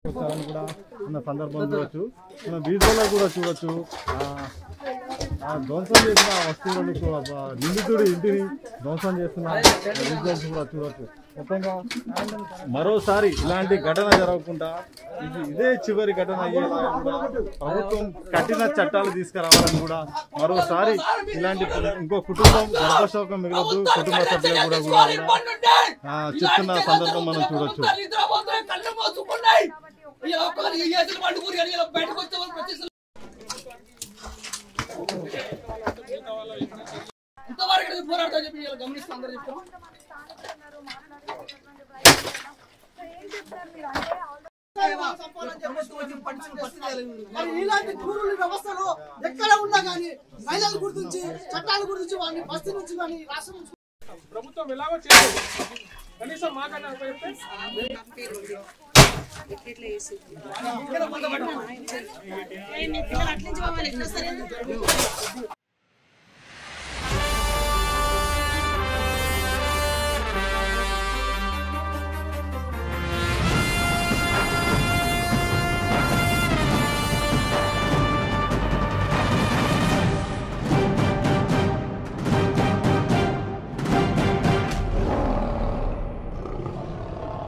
వస్తారని కూడా ఉన్న సందర్భం చూడొచ్చు మన వీధిలో కూడా చూడొచ్చు ఆ, ఆ ధ్వంసం చేసిన ఆ వస్తువులను కూడా, ఆ నిందితుడి ఇంటిని ధ్వంసం చేస్తున్న విజువల్స్ కూడా చూడొచ్చు మొత్తంగా మరోసారి ఇలాంటి ఘటన జరగకుండా ఇది ఇదే చివరి ఘటన అయ్యేలా కూడా ప్రభుత్వం కఠిన చట్టాలు తీసుకురావాలని కూడా మరోసారి ఇలాంటి ఇంకో కుటుంబం గర్భశోకం మిగలదు కుటుంబ సభ్యులు కూడా కూడా కూడా, ఆ, చెప్తున్న సందర్భం మనం చూడొచ్చు కళ్ళు మోసుకున్నాయి ఇలా ఒక్కరికి ఏసులు పండుకుని కానీ ఇలా బయటకు వచ్చే వాళ్ళు ప్రతి ఇంతవరకు ఇది పోరాడతా చెప్పి ఇలా గమనిస్తూ అందరూ చెప్తాం మరి ఇలాంటి క్రూరుల వ్యవస్థలో ఎక్కడ ఉన్నా కానీ మహిళల గురించి చట్టాల గురించి వాడిని బస్తీ నుంచి కానీ రాష్ట్రం నుంచి ప్రభుత్వం ఎలాగో చేయలేదు కనీసం మాకన్నా చెప్తే పిల్లలు అట్ల నుంచి పోవాలి ఎట్లా వస్తారు